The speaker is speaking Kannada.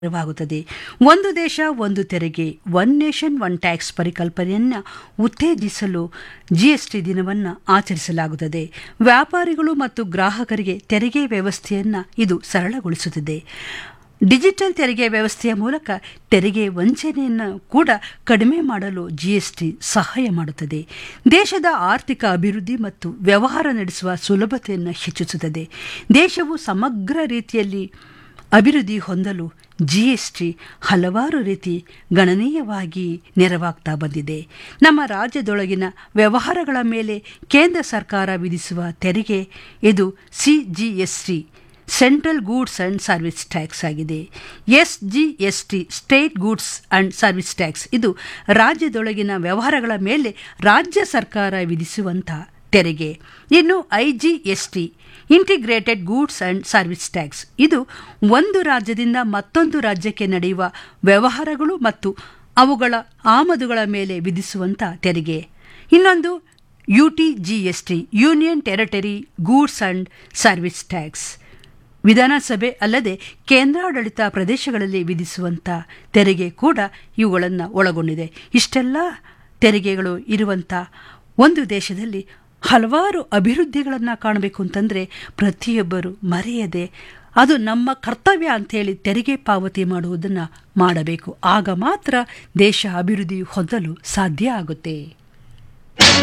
ವಾಗುತ್ತದೆ ಒಂದು ದೇಶ ಒಂದು ತೆರಿಗೆ ಒನ್ ನೇಷನ್ ಒನ್ ಟ್ಯಾಕ್ಸ್ ಪರಿಕಲ್ಪನೆಯನ್ನು ಉತ್ತೇಜಿಸಲು ಜಿಎಸ್ಟಿ ದಿನವನ್ನು ಆಚರಿಸಲಾಗುತ್ತದೆ ವ್ಯಾಪಾರಿಗಳು ಮತ್ತು ಗ್ರಾಹಕರಿಗೆ ತೆರಿಗೆ ವ್ಯವಸ್ಥೆಯನ್ನು ಇದು ಸರಳಗೊಳಿಸುತ್ತದೆ ಡಿಜಿಟಲ್ ತೆರಿಗೆ ವ್ಯವಸ್ಥೆಯ ಮೂಲಕ ತೆರಿಗೆ ವಂಚನೆಯನ್ನು ಕೂಡ ಕಡಿಮೆ ಮಾಡಲು ಜಿಎಸ್ಟಿ ಸಹಾಯ ಮಾಡುತ್ತದೆ ದೇಶದ ಆರ್ಥಿಕ ಅಭಿವೃದ್ಧಿ ಮತ್ತು ವ್ಯವಹಾರ ನಡೆಸುವ ಸುಲಭತೆಯನ್ನು ಹೆಚ್ಚಿಸುತ್ತದೆ ದೇಶವು ಸಮಗ್ರ ರೀತಿಯಲ್ಲಿ ಅಭಿವೃದ್ಧಿ ಹೊಂದಲು ಜಿಎಸ್ಟಿ ಹಲವಾರು ರೀತಿ ಗಣನೀಯವಾಗಿ ನೆರವಾಗ್ತಾ ಬಂದಿದೆ ನಮ್ಮ ರಾಜ್ಯದೊಳಗಿನ ವ್ಯವಹಾರಗಳ ಮೇಲೆ ಕೇಂದ್ರ ಸರ್ಕಾರ ವಿಧಿಸುವ ತೆರಿಗೆ ಇದು C G S T central goods and service tax ಆಗಿದೆ S G S T state goods and service tax ಇದು ರಾಜ್ಯದೊಳಗಿನ ವ್ಯವಹಾರಗಳ ಮೇಲೆ ರಾಜ್ಯ ಸರ್ಕಾರ ವಿಧಿಸುವಂಥ ತೆರಿಗೆ ಇನ್ನು I G S T integrated goods and service tax ಇದು ಒಂದು ರಾಜ್ಯದಿಂದ ಮತ್ತೊಂದು ರಾಜ್ಯಕ್ಕೆ ನಡೆಯುವ ವ್ಯವಹಾರಗಳು ಮತ್ತು ಅವುಗಳ ಆಮದುಗಳ ಮೇಲೆ ವಿಧಿಸುವಂಥ ತೆರಿಗೆ ಇನ್ನೊಂದು U T G S T union territory goods and service tax ವಿಧಾನಸಭೆ ಅಲ್ಲದೆ ಕೇಂದ್ರಾಡಳಿತ ಪ್ರದೇಶಗಳಲ್ಲಿ ವಿಧಿಸುವಂಥ ತೆರಿಗೆ ಕೂಡ ಇವುಗಳನ್ನು ಒಳಗೊಂಡಿದೆ ಇಷ್ಟೆಲ್ಲ ತೆರಿಗೆಗಳು ಇರುವಂಥ ಒಂದು ದೇಶದಲ್ಲಿ ಹಲವಾರು ಅಭಿವೃದ್ಧಿಗಳನ್ನು ಕಾಣಬೇಕು ಅಂತಂದರೆ ಪ್ರತಿಯೊಬ್ಬರು ಮರೆಯದೆ ಅದು ನಮ್ಮ ಕರ್ತವ್ಯ ಅಂಥೇಳಿ ತೆರಿಗೆ ಪಾವತಿ ಮಾಡುವುದನ್ನು ಮಾಡಬೇಕು ಆಗ ಮಾತ್ರ ದೇಶ ಅಭಿವೃದ್ಧಿ ಹೊಂದಲು ಸಾಧ್ಯ ಆಗುತ್ತೆ